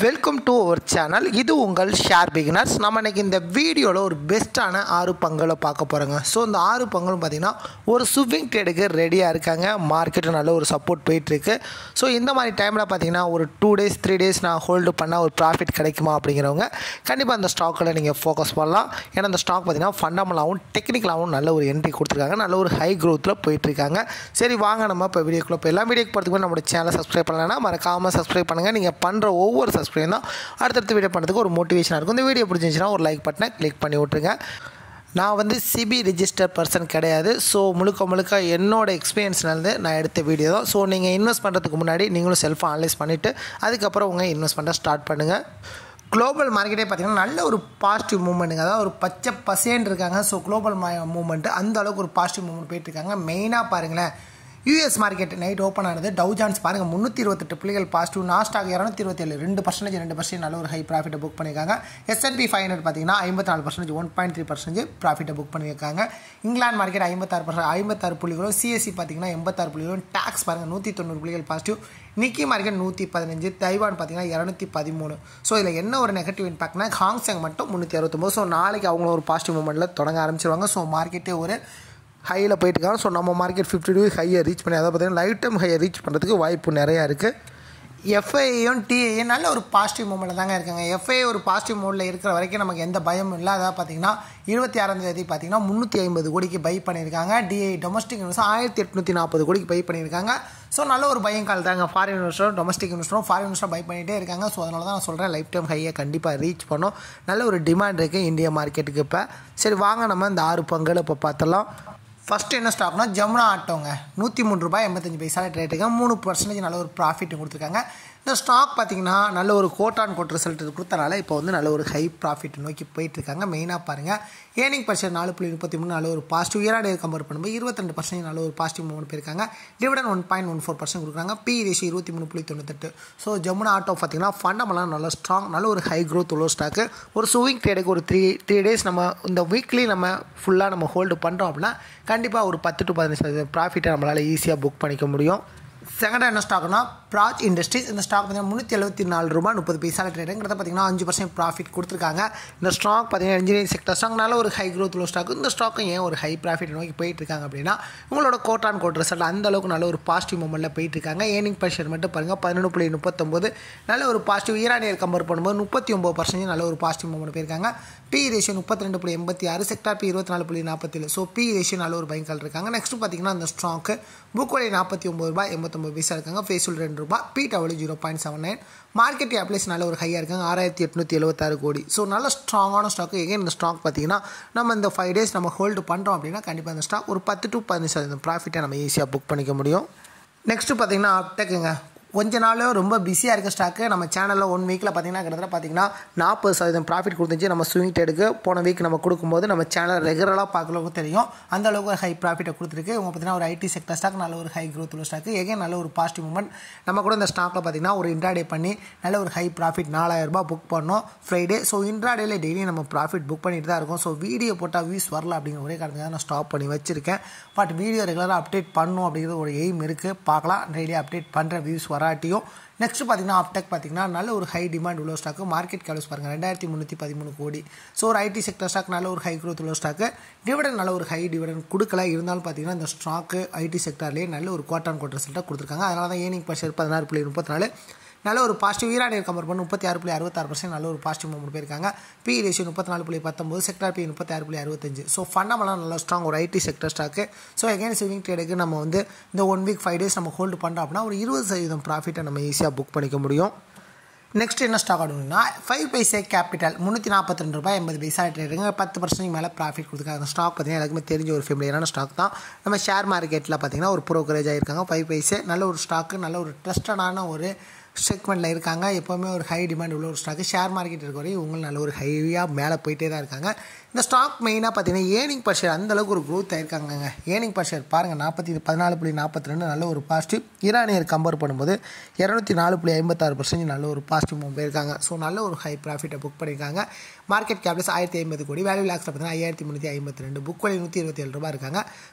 welcome to our channel இது உங்கள் share beginners நம்ம இன்னைக்கு இந்த வீடியோவில் ஒரு பெஸ்ட்டான ஆறு பங்குகளை பார்க்க போகிறோங்க ஸோ இந்த ஆறு பங்குகளும் பார்த்திங்கன்னா ஒரு ஸ்விங் ட்ரேடுக்கு ரெடியாக இருக்காங்க மார்க்கெட்டு நல்ல ஒரு சப்போர்ட் போயிட்டுருக்கு ஸோ இந்த மாதிரி டைமில் பார்த்தீங்கன்னா ஒரு டூ டேஸ் த்ரீ டேஸ் நான் ஹோல்டு பண்ணால் ஒரு ப்ராஃபிட் கிடைக்குமா அப்படிங்கிறவங்க கண்டிப்பாக அந்த ஸ்டாக்கில் நீங்கள் ஃபோக்கஸ் பண்ணலாம் ஏன்னா அந்த ஸ்டாக் பார்த்திங்கன்னா ஃபண்டமெண்டாகவும் டெக்னிக்கலாகவும் நல்ல ஒரு என்ட்ரி கொடுத்துருக்காங்க நல்ல ஒரு ஹை க்ரோத்தில் போயிட்டுருக்காங்க சரி வாங்க நம்ம இப்போ வீடியோக்குள்ளே போய் எல்லா வீடியோக்கு போகிறதுக்கு முன்னாடி நம்மளோட சேனலை சப்ஸ்கிரைப் பண்ணலைன்னா மறக்காமல் சப்ஸ்கிரைப் பண்ணுங்கள் நீங்கள் பண்ணுற ஒவ்வொரு சப்ஸ்கிரைப் தான் அடுத்தடுத்த வீடியோ பண்ணுறதுக்கு ஒரு மோட்டிவேஷனாக இருக்கும் இந்த வீடியோ பிடிச்சிருந்துச்சுன்னா ஒரு லைக் பட்டனை கிளிக் பண்ணி விட்ருங்க நான் வந்து சிபி ரிஜிஸ்டர் பர்சன் கிடையாது ஸோ முழுக்க முழுக்க என்னோடய எக்ஸ்பீரியன்ஸ்லேருந்து நான் எடுத்த வீடியோ தான் ஸோ நீங்கள் இன்வெஸ்ட் பண்ணுறதுக்கு முன்னாடி நீங்களும் செல்ஃபாக அனலைஸ் பண்ணிவிட்டு அதுக்கப்புறம் உங்கள் இன்வெஸ்ட் பண்ண ஸ்டார்ட் பண்ணுங்கள் குளோபல் மார்க்கெட்டே பார்த்திங்கன்னா நல்ல ஒரு பாசிட்டிவ் மூமெண்ட்டுங்க அதாவது ஒரு பச்சை பசேன்னு இருக்காங்க ஸோ குளோபல் மூமெண்ட்டு அந்த அளவுக்கு ஒரு பாசிட்டிவ் மூமெண்ட் போயிட்டுருக்காங்க மெயினாக பாருங்களேன் யூஎஸ் மார்க்கெட் நைட் ஓப்பன் ஆனது டவு ஜான்ஸ் பாருங்கள் முந்நூற்றி இருபத்தெட்டு புள்ளிகள் பாசிட்டிவ் நாஸ்டாக் இரநூத்தி இருபத்தேழு ரெண்டு பர்சன்டேஜ் ரெண்டு பர்சன்ட் நல்ல ஒரு ஹை ப்ராஃபிட்டை புக் பண்ணியிருக்காங்க எஸ்என்பி ஃபைவ் ஹண்ட்ரட் பார்த்தீங்கன்னா ஐம்பத்தி நாலு percentage one point three percentage ப்ராஃபிட்டை புக் பண்ணியிருக்காங்க இங்கிலாந்து மார்க்கெட் ஐம்பத்தாறு பர்சன்ட் ஐம்பத்தாறு புள்ளிகளும் சிஎஸ்சி பார்த்தீங்கன்னா எண்பத்தாறு புள்ளிகளும் டேக்ஸ் பாருங்கள் நூற்றி தொண்ணூறு புள்ளிகள் பாசிட்டிவ் நிக்கி மார்க்கெட் நூற்றி பதினஞ்சு தைவான் பார்த்தீங்கன்னா இரநூத்தி பதிமூணு ஸோ இதில் என்ன ஒரு நெகட்டிவ் இம்பாக்ட்னா ஹாங்ஸாங் மட்டும் முந்நூற்றி அறுபத்தொம்போது ஸோ நாளைக்கு அவங்க ஒரு பாசிட்டிவ் மூமெண்ட்டில் தொடங்க ஆரம்பிச்சிருவாங்க ஸோ மார்க்கெட்டே ஒரு ஹையில் போயிட்டு இருக்காங்க ஸோ நம்ம மார்க்கெட் ஃபிஃப்டி டூ ஹையை ரீச் பண்ணி அதை பார்த்தீங்கன்னா லைஃப் டைம் ஹையை ரீச் பண்ணுறதுக்கு வாய்ப்பு நிறையா இருக்குது எஃப்ஐயும் டிஐயும் நல்ல ஒரு பாசிட்டிவ் மூமெண்ட்டில் தாங்க இருக்காங்க எஃப்ஐ ஒரு பாசிட்டிவ் மூடில் இருக்கிற வரைக்கும் நமக்கு எந்த பயமும் இல்லை அதாவது பார்த்தீங்கன்னா இருபத்தி ஆறாம் தேதி பார்த்தீங்கன்னா முந்நூற்றி ஐம்பது கோடிக்கு பை பண்ணியிருக்காங்க டிஐ டொமஸ்டிக் இன்வெஸ்டர் ஆயிரத்தி எட்நூற்றி நாற்பது கோடிக்கு பை பண்ணியிருக்காங்க ஸோ நல்ல ஒரு பயம் கால் தாங்க ஃபாரின் இன்வெஸ்டரும் டொமஸ்டிக் இன்வெஸ்டரும் ஃபாரின் இன்வெஸ்டர் பை பண்ணிகிட்டே இருக்காங்க ஸோ அதனால தான் நான் சொல்கிறேன் லைஃப் டைம் ஹையை கண்டிப்பாக ரீச் பண்ணும் நல்ல ஒரு டிமாண்ட் இருக்குது இந்தியா மார்க்கெட்டுக்கு இப்போ சரி வாங்க நம்ம இந்த ஆறு பங்குகளை இப்போ பார்த்தலாம் ஃபஸ்ட்டு என்ன ஸ்டாக்னா ஜமுனா ஆட்டோங்க நூற்றி மூணு ரூபாய் எண்பத்தஞ்சு பைசா ரேட்டுங்க மூணு பர்சன்டேஜ் நல்ல ஒரு ப்ராஃபிட் கொடுத்துருக்காங்க இந்த ஸ்டாக் பார்த்திங்கன்னா நல்ல ஒரு கோட் ஆன் கோட் ரிசல்ட் கொடுத்தனால இப்போ வந்து நல்ல ஒரு ஹை ப்ராஃபிட் நோக்கி போயிட்டுருக்காங்க மெயினாக பாருங்கள் ஏர்னிங் பர்சன்ட் நாலு புள்ளி முப்பத்தி மூணு நல்ல ஒரு பாசிட்டிவ் இயராக டே கம்பேர் பண்ணும்போது இருபத்தெண்டு பர்சன்ட் நல்ல ஒரு பாசிட்டிவ் மூவ்மெண்ட் போயிருக்காங்க dividend one point one four percent கொடுக்குறாங்க பி ரேஷியோ இருபத்தி மூணு புள்ளி தொண்ணூத்தெட்டு ஸோ ஜமுனா ஆட்டோ பார்த்திங்கன்னா ஃபண்டமெல்லாம் நல்ல ஸ்ட்ராங் நல்ல ஒரு ஹை க்ரோத் உள்ள ஸ்டாக்கு ஒரு ஸ்விங் ட்ரேடுக்கு ஒரு த்ரீ த்ரீ டேஸ் நம்ம இந்த வீக்லி நம்ம ஃபுல்லாக நம்ம ஹோல்டு பண்ணுறோம் அப்படின்னா கண்டிப்பாக ஒரு பத்து டு பதினஞ்சு சதவீதம் ப்ராஃபிட்டை நம்மளால் ஈஸியாக புக் பண்ணிக்க முடியும் செகண்ட் என்ன ஸ்டாக்னா ப்ராஜ் இண்டஸ்ட்ரீஸ் இந்த ஸ்டாக் பார்த்தீங்கன்னா முந்நூற்றி எழுபத்தி நாலு ரூபா முப்பது பைசா ட்ரேடுங்கிறத பார்த்தீங்கன்னா அஞ்சு பர்சன்ட் ப்ராஃபிட் கொடுத்துருக்காங்க இந்த ஸ்டாக் பார்த்தீங்கன்னா இன்ஜினியரிங் செக்டர் ஸ்டாக் நல்ல ஒரு ஹை க்ரோத் உள்ள ஸ்டாக் இந்த ஸ்டாக்கும் ஏன் ஒரு ஹை ப்ராஃபிட் நோக்கி போயிட்டு இருக்காங்க அப்படின்னா உங்களோட கோட் ஆன் கோட் ரிசல்ட் அந்த அளவுக்கு நல்ல ஒரு பாசிட்டிவ் மூமெண்ட்டில் போயிட்டு இருக்காங்க ஏர்னிங் பர்சன்ட் மட்டும் பாருங்கள் பதினொன்று புள்ளி முப்பத்தொம்போது நல்ல ஒரு பாசிட்டிவ் ஈரானியர் கம்பேர் பண்ணும்போது முப்பத்தி ஒம்பது பர்சன்டேஜ் நல்ல ஒரு பாசிட்டிவ் மூமெண்ட் போயிருக்காங்க பி ரேஷியோ முப்பத்தி ரெண்டு புள்ளி எண்பத்தி ஆறு செக்டார் பி இருபத்தி நாலு புள்ளி நாற்பத்தேழு ஸோ பி ரேஷியோ நல்ல ஒரு பயங்கல் இருக்காங்க நெக்ஸ்ட் பார்த்தீங்கன்னா அந்த ஸ்டாக்கு புக் வழி நாற்பத்தி ஒம்பது ரூபாய் எண்பத்தொம்பது பைசா இருக்காங்க ஃபேஸுல் ரெண்டு ரூபாய் P W zero point seven nine market applies நல்ல ஒரு ஹையாக இருக்காங்க ஆறாயிரத்தி எட்நூற்றி எழுபத்தாறு கோடி ஸோ நல்ல ஸ்ட்ராங்கான ஸ்டாக்கு எகேன் இந்த ஸ்டாக் பார்த்தீங்கன்னா நம்ம இந்த ஃபைவ் டேஸ் நம்ம ஹோல்டு பண்ணுறோம் அப்படின்னா கண்டிப்பாக இந்த ஸ்டாக் ஒரு பத்து டு பதினஞ்சு சதவீதம் ப்ராஃபிட்டை நம்ம ஈஸியாக புக் பண்ணிக்க முடியும் நெக்ஸ்ட்டு பார்த்தீங்கன்னா அப்டெக்குங்க கொஞ்ச நாள் ரொம்ப பிஸியாக இருக்க ஸ்டாக்கு நம்ம சேனலில் ஒன் வீக்கில் பார்த்தீங்கன்னா கிட்டத்தட்ட பார்த்தீங்கன்னா நாற்பது சதவீதம் ப்ராஃபிட் கொடுத்துச்சு நம்ம ஸ்விங் ட்ரேடுக்கு போன வீக் நம்ம கொடுக்கும்போது நம்ம சேனல் ரெகுலராக பார்க்கறவங்க தெரியும் அந்த அளவுக்கு ஹை ப்ராஃபிட்டை கொடுத்துருக்கு இவங்க பார்த்தீங்கன்னா ஒரு ஐடி செக்டர் ஸ்டாக் நல்ல ஒரு ஹை க்ரோத் உள்ள ஸ்டாக்கு எகேன் நல்ல ஒரு பாசிட்டிவ் மூமெண்ட் நம்ம கூட இந்த ஸ்டாக்கில் பார்த்தீங்கன்னா ஒரு இன்ட்ராடே பண்ணி நல்ல ஒரு ஹை ப்ராஃபிட் நாலாயிரரூபா புக் பண்ணோம் ஃப்ரைடே ஸோ இன்ட்ராடேல டெய்லி நம்ம ப்ராஃபிட் புக் பண்ணிட்டு தான் இருக்கோம் ஸோ வீடியோ போட்டால் வியூஸ் வரல அப்படிங்கிற ஒரே காரணத்துக்காக நான் ஸ்டாப் பண்ணி வச்சிருக்கேன் பட் வீடியோ ரெகுலராக அப்டேட் பண்ணும் அப்படிங்கிறது ஒரு எய்ம் இருக்குது பார்க்கலாம் டெய்லி அப்டேட் பண்ணுற வியூஸ் வராட்டியும் நெக்ஸ்ட் பார்த்தீங்கன்னா அப்டெக் பார்த்தீங்கன்னா நல்ல ஒரு ஹை டிமாண்ட் உள்ள ஸ்டாக்கு மார்க்கெட் கேலஸ் பாருங்கள் ரெண்டாயிரத்தி முந்நூற்றி பதிமூணு கோடி ஸோ ஒரு ஐடி செக்டர் ஸ்டாக் நல்ல ஒரு ஹை க்ரோத் உள்ள ஸ்டாக்கு டிவிடன் நல்ல ஒரு ஹை டிவிடன் கொடுக்கல இருந்தாலும் பார்த்தீங்கன்னா இந்த ஸ்டாக்கு ஐடி செக்டர்லேயே நல்ல ஒரு குவார்டர் குவார்டர் ரிசல்ட்டாக கொடுத்துருக்காங்க அதனால தான் ஏனிங் பர்சர் பதினாறு புள்ளி முப்பத்தி நாலு நல்ல ஒரு பாசிட்டிவ் ஈரானியர் கம்பேர் பண்ணி முப்பத்தி ஆறு புள்ளி அறுபத்தாறு பர்சன்ட் நல்ல ஒரு பாசிட்டிவ் மூமெண்ட் போயிருக்காங்க பி ரேஷியோ முப்பத்தி நாலு புள்ளி பத்தொம்பது செக்டர் பி முப்பத்தி ஆறு புள்ளி அறுபத்தஞ்சு ஸோ ஃபண்டமெல்லாம் நல்ல ஸ்ட்ராங் ஒரு IT sector stock so again saving ட்ரேடுக்கு நம்ம வந்து இந்த ஒன் வீக் ஃபைவ் டேஸ் நம்ம ஹோல்டு பண்ணுறோம் அப்படின்னா ஒரு இருபது சதவீதம் ப்ராஃபிட்டை நம்ம ஈஸியாக புக் பண்ணிக்க முடியும் நெக்ஸ்ட் என்ன ஸ்டாக் ஆடுனா ஃபைவ் பைசே கேபிட்டல் முந்நூற்றி நாற்பத்தி ரெண்டு ரூபாய் எண்பது பைசா ட்ரேடுங்க பத்து பர்சன்ட் மேலே ப்ராஃபிட் கொடுத்துருக்காங்க அந்த ஸ்டாக் பார்த்தீங்கன்னா எல்லாருக்குமே தெரிஞ்ச ஒரு ஃபெமிலியரான ஸ்டாக் தான் நம்ம ஷேர் மார்க்கெட்டில் பார்த்தீங்கன்னா ஒரு ப்ரோக்கரேஜ் ஆகிருக்காங்க ஃபைவ் பைசே நல்ல ஒரு ஸ்டாக்கு நல்ல ஒரு ட்ரஸ்டடான ஒரு செக்மெண்ட்டில் இருக்காங்க எப்போவுமே ஒரு ஹை டிமாண்ட் உள்ள ஒரு ஸ்டாக்கு ஷேர் மார்க்கெட் இருக்க வரையும் இவங்களும் நல்ல ஒரு ஹையாக மேலே போயிட்டே தான் இருக்காங்க இந்த ஸ்டாக் மெயினாக பார்த்தீங்கன்னா ஏர்னிங் பர் ஷேர் அந்தளவுக்கு ஒரு க்ரோத் ஆயிருக்காங்க ஏர்னிங் பர் ஷேர் பாருங்கள் நாற்பத்தி பதினாலு புள்ளி நாற்பத்தி ரெண்டு நல்ல ஒரு பாசிட்டிவ் ஈரானியர் கம்பேர் பண்ணும்போது இரநூத்தி நாலு புள்ளி ஐம்பத்தாறு பர்சன்ட் நல்ல ஒரு பாசிட்டிவ் மூவ் போயிருக்காங்க ஸோ நல்ல ஒரு ஹை ப்ராஃபிட்டை புக் பண்ணியிருக்காங்க மார்க்கெட் கேப்லஸ் ஆயிரத்தி ஐம்பது கோடி வேல்யூ லாக்ஸில் பார்த்தீங்கன்னா ஐயாயிரத்தி முந்நூற்றி ஐம்பத்தி ரெண்டு புக் வழி நூற்றி இருபத்தி ஏழு ரூபா இருக்காங்க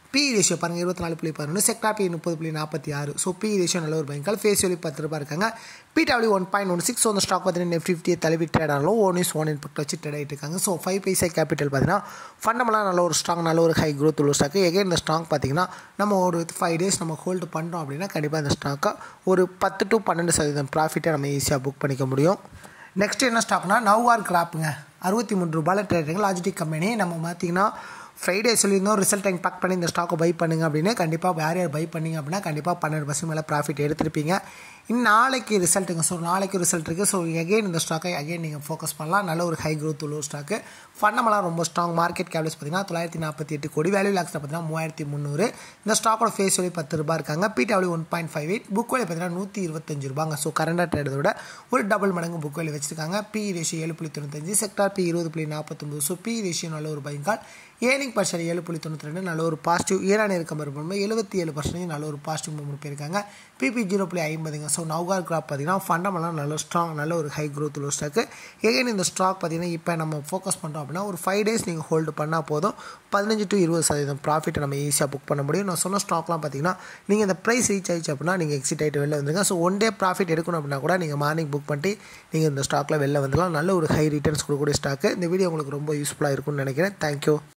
பி ரேஷியோ பாருங்கள் இருபத்தி நாலு புள்ளி பதினொன்று செக்டா பி முப்பது புள்ளி நாற்பத்தி ஆறு ஸோ பி ரேஷியோ நல்ல ஒரு பைக்கால் ஃபேஸ் வேல்யூ பத்து ரூபாய் இருக்காங்க PW one point one six அந்த ஸ்டாக் பார்த்தீங்கன்னா நெஃப்ட் ஃபிஃப்டியை தழுவி ட்ரேட் ஆனாலும் ஒன் இஸ் ஒன் இன்பெக்ட் வச்சு ட்ரேட் ஆகிட்டு இருக்காங்க ஸோ ஃபைவ் பைசா கேபிட்டல் பார்த்தீங்கன்னா ஃபண்டமெல்லாம் நல்ல ஒரு ஸ்ட்ராங் நல்ல ஒரு ஹை க்ரோத் உள்ள ஸ்டாக்கு எகைன் இந்த ஸ்டாக் பார்த்தீங்கன்னா நம்ம ஒரு ஃபைவ் டேஸ் நம்ம ஹோல்டு பண்ணுறோம் அப்படின்னா கண்டிப்பாக இந்த ஸ்டாக்கை ஒரு பத்து டு பன்னெண்டு சதவீதம் ப்ராஃபிட்டை நம்ம ஈஸியாக புக் பண்ணிக்க முடியும் நெக்ஸ்ட் என்ன ஸ்டாக்னா நவ்வார் கிராப்புங்க அறுபத்தி மூணு ரூபாயில் ட்ரேடிங் லாஜிட்டிக் கம்பெனி நம்ம பார்த்தீங்கன்னா ஃப்ரைடே சொல்லியிருந்தோம் ரிசல்ட் டைம் பேக் பண்ணி இந்த ஸ்டாக்கை பை பண்ணுங்க அப்படின்னு கண்டிப்பாக யார் யார் பை பண்ணிங்க அப்படின்னா கண்டிப்பாக பன்னெண்டு பர்சன்ட் மேலே ப்ராஃபிட் எடுத்திருப்பீங்க இன்னும் நாளைக்கு ரிசல்ட்டுங்க ஸோ நாளைக்கு ரிசல்ட் இருக்குது ஸோ எகைன் இந்த ஸ்டாக்கை அகைன் நீங்கள் ஃபோக்கஸ் பண்ணலாம் நல்ல ஒரு ஹை க்ரோத் உள்ள ஸ்டாக்கு ஃபண்டமெல்லாம் ரொம்ப ஸ்ட்ராங் மார்க்கெட் கேப்லஸ் பார்த்தீங்கன்னா தொள்ளாயிரத்தி நாற்பத்தி எட்டு கோடி வேல்யூ லாக்ஸில் பார்த்தீங்கன்னா மூவாயிரத்தி முந்நூறு இந்த ஸ்டாக்கோட ஃபேஸ் வேல்யூ பத்து ரூபா இருக்காங்க PW one point five eight book value பார்த்தீங்கன்னா நூற்றி இருபத்தஞ்சு ரூபாங்க ஸோ கரண்டாக ட்ரேடை விட ஒரு டபுள் மடங்கு புக் வேல்யூ வச்சிருக்காங்க பி ரேஷியோ ஏழு புள்ளி தொண்ணூத்தஞ்சு செக்டார் பி இருபது புள்ளி நாற்பத்தொம்பது ஸோ பி ரேஷியோ நல்ல ஒரு பைக்கால் ஏர்னிங் பர்சன்ட் ஏழு புள்ளி தொண்ணூற்றி ரெண்டு நல்ல ஒரு பாசிட்டிவ் ஈரான் இருக்க மாதிரி பண்ணும்போது எழுபத்தி ஏழு பர்சன்டேஜ் நல்ல ஒரு பாசிட்டிவ் மூவ்மெண்ட் போயிருக்காங்க பிபி ஜீரோ புள்ளி ஐம்பதுங்க ஸோ நவ்கார் கிராப் பார்த்தீங்கன்னா ஃபண்டமெல்லாம் நல்ல ஸ்ட்ராங் நல்ல ஒரு ஹை க்ரோத் உள்ள ஸ்டாக்கு எகைன் இந்த ஸ்டாக் பார்த்தீங்கன்னா இப்போ நம்ம ஃபோக்கஸ் பண்ணுறோம் அப்படின்னா ஒரு ஃபைவ் டேஸ் நீங்கள் ஹோல்டு பண்ணால் போதும் பதினஞ்சு டு இருபது சதவீதம் ப்ராஃபிட்டை நம்ம ஈஸியாக புக் பண்ண முடியும் நான் சொன்ன ஸ்டாக்லாம் பார்த்தீங்கன்னா நீங்கள் இந்த ப்ரைஸ் ரீச் ஆயிடுச்சு அப்படின்னா நீங்கள் எக்ஸிட் ஆகிட்டு வெளில வந்துருங்க ஸோ ஒன் டே ப்ராஃபிட் எடுக்கணும் அப்படின்னா கூட நீங்கள் மார்னிங் புக் பண்ணிட்டு நீங்கள் இந்த ஸ்டாக்கில் வெளில வந்துடலாம் நல்ல ஒரு ஹை ரிட்டர்ன்ஸ் கொடுக்கக்கூடிய ஸ்டாக்கு இந்த வீடியோ உங்களுக்கு ரொம்ப யூஸ்ஃபுல்லாக இருக்கும்னு நினைக்கிறேன் தேங்க்யூ